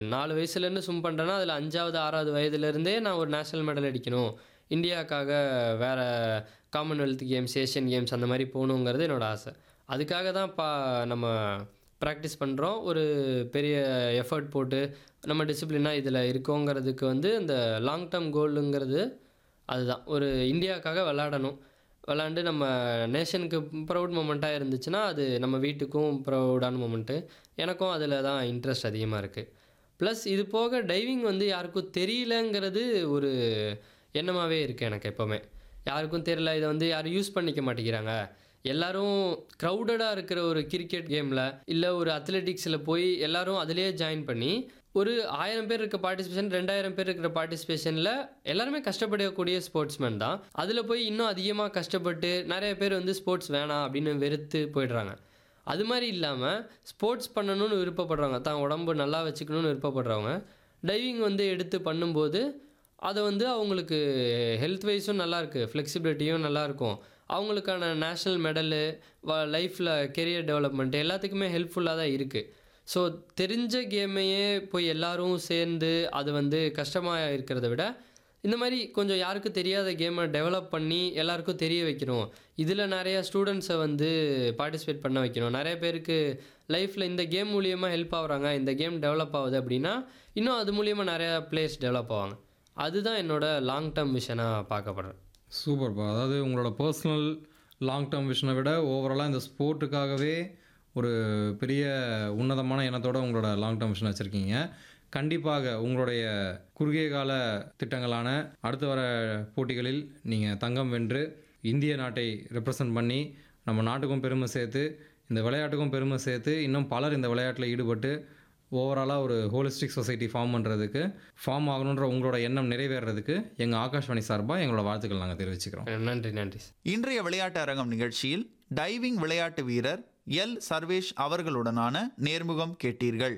4 வயசுலேருந்து ஸ்விம் பண்றேன்னா, அதில 5வது, 6வது வயதிலிருந்தே நான் ஒரு நேஷனல் மெடல் அடிக்கணும். இந்தியாக்காக வேற காமன்வெல்த் கேம்ஸ், ஏசியன் கேம்ஸ் அந்த மாரி போணுங்கிறது என்னோட ஆசை. அதுக்காக தான் பா நம்ம பிராக்டிஸ் பண்றோம். ஒரு பெரிய எஃபோர்ட் போட்டு நம்ம டிசிப்ளினா இதில இருக்கோங்கிறதுக்கு வந்து இந்த லாங் டெர்ம் கோலுங்கிறது அதுதான். ஒரு இந்தியாக்காக விளையாடணும். விளையாண்டு நம்ம நேஷனுக்கு ப்ரவுட் மொமெண்ட்டா இருந்துச்சுன்னா, அது நம்ம வீட்டுக்கும் ப்ரவுடான மொமெண்ட்டு. எனக்கும் அதில தான் இன்ட்ரெஸ்ட் அதிகமா இருக்கு. ப்ளஸ் இது போக டைவிங் வந்து யாருக்கும் தெரியலங்கிறது ஒரு எண்ணமாவே இருக்கு எனக்கு எப்பவுமே. யாருக்கும் தெரியல. இத வந்து யாரும் யூஸ் பண்ணிக்க மாட்டேங்கிறாங்க. எல்லாரும் கிரவுடடா இருக்கிற ஒரு கிரிக்கெட் கேம்ல, இல்ல ஒரு அத்லெட்டிக்ஸ்ல போய் எல்லாரும் அதிலேயே ஜாயின் பண்ணி, ஒரு 1000 பேர் இருக்க பார்ட்டிசிபேஷன், 2000 பேர் இருக்கிற பார்ட்டிசிபேஷன்ல எல்லாருமே கஷ்டப்படக்கூடிய ஸ்போர்ட்ஸ்மேன் தான். அதில போய் இன்னும் அதிகமா கஷ்டப்பட்டு நெறைய பேர் வந்து ஸ்போர்ட்ஸ் வேணாம் அப்படின்னு வெறுத்து போயிடுறாங்க. அது மாரி இல்லாம ஸ்போர்ட்ஸ் பண்ணணும்னு விருப்பப்படுறவங்க, தான் உடம்பு நல்லா வச்சுக்கணும்னு விருப்பப்படுறவங்க, டைவிங் வந்து எடுத்து பண்ணும்போது, அத வந்து அவங்களுக்கு ஹெல்த் வைஸும் நல்லாயிருக்கு. ஃப்ளெக்சிபிலிட்டியும் நல்லாயிருக்கும். அவங்களுக்கான நேஷனல் மெடலு, வ லைஃப்ல கெரியர் டெவலப்மெண்ட் எல்லாத்துக்குமே ஹெல்ப்ஃபுல்லா தான் இருக்கு. ஸோ தெரிஞ்ச கேமையே போய் எல்லாரும் சேர்ந்து அது வந்து கஷ்டமா இருக்கிறத விட, இந்த மாரி கொஞ்சம் யாருக்கும் தெரியாத கேம டெவலப் பண்ணி எல்லாருக்கும் தெரிய வைக்கணும். இதில நெறைய ஸ்டூடண்ட்ஸ வந்து பார்ட்டிசிபேட் பண்ண வைக்கணும். நெறைய பேருக்கு லைஃப்ல இந்த கேம் மூலியமா ஹெல்ப் ஆவுறாங்க. இந்த கேம் டெவலப் ஆவுது அப்படின்னா, இன்னும் அது மூலியமா நெறைய பிளேயர்ஸ் டெவலப் ஆவாங்க. அதுதான் என்னோட லாங் டெர்ம் விஷனா பார்க்கப்படுறேன். சூப்பர்ப்பா. அதாவது உங்களோட பர்சனல் லாங் டெர்ம் விஷன விட ஓவராலா இந்த ஸ்போர்ட்டுக்காகவே ஒரு பெரிய உன்னதமான எண்ணத்தோட உங்களோட லாங் டெர்ம் விஷன் வச்சிருக்கீங்க. கண்டிப்பாக உங்களுடைய குறுகிய கால திட்டங்களான அடுத்து வர போட்டிகளில் நீங்க தங்கம் வென்று, இந்திய நாட்டை ரெப்ரசன்ட் பண்ணி, நம்ம நாட்டுக்கும் பெருமை சேர்த்து, இந்த விளையாட்டுக்கும் பெருமை சேர்த்து, இன்னும் பலர் இந்த விளையாட்டில ஈடுபட்டு, ஓவராலா ஒரு ஹோலிஸ்டிக் சொசைட்டி ஃபார்ம் பண்றதுக்கு, ஃபார்ம் ஆகணுன்ற உங்களோட எண்ணம் நிறைவேறுறதுக்கு, எங்க ஆகாஷ்வாணி சார்பா எங்களோட வாழ்த்துக்கள் நாங்க தெரிவிச்சுக்கிறோம். நன்றி, நன்றி. இன்றைய விளையாட்டு அரங்கம் நிகழ்ச்சியில் டைவிங் விளையாட்டு வீரர் எல். சர்வேஷ் அவர்களுடனான நேர்முகம் கேட்டீர்கள்.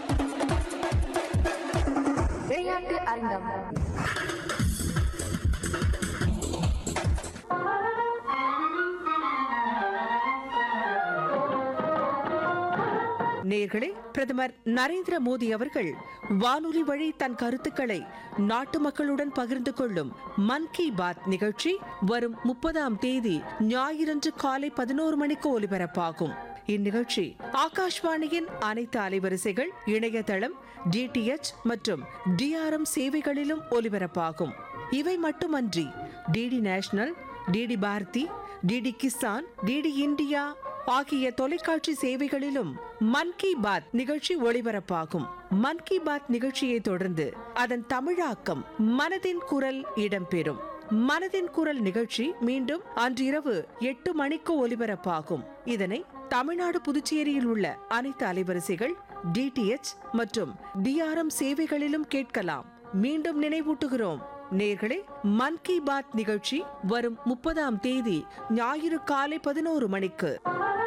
விளையாட்டு அரங்கம் நேர்களே பிரதமர் நரேந்திர மோடி அவர்கள் வானொலி வழி தன் கருத்துக்களை நாட்டு மக்களுடன் பகிர்ந்து கொள்ளும் மன் கி பாத் நிகழ்ச்சி வரும் முப்பதாம் தேதி ஞாயிறன்று காலை பதினோரு மணிக்கு ஒலிபரப்பாகும் இந்நிகழ்ச்சி ஆகாஷ்வாணியின் அனைத்து அலைவரிசைகள் இணையதளம் டிடிஎச் மற்றும் டிஆர்எம் சேவைகளிலும் ஒலிபரப்பாகும் இவை மட்டுமன்றி DD national DD Bharati DD Kisan DD India ஆகிய தொலைக்காட்சி சேவைகளிலும் மன் கி பாத் நிகழ்ச்சி ஒளிபரப்பாகும் மன் கி பாத் நிகழ்ச்சியை தொடர்ந்து அதன் தமிழாக்கம் மனதின் குரல் இடம்பெறும் மனதின் குரல் நிகழ்ச்சி மீண்டும் அன்றிரவு எட்டு மணிக்கு ஒலிபரப்பாகும் இதனை தமிழ்நாடு புதுச்சேரியில் உள்ள அனைத்து அலைவரிசைகள் டிடிஎச் மற்றும் டிஆர்எம் சேவைகளிலும் கேட்கலாம் மீண்டும் நினைவூட்டுகிறோம் நேர்களே மன் கி பாத் நிகழ்ச்சி வரும் முப்பதாம் தேதி ஞாயிறு காலை பதினோரு மணிக்கு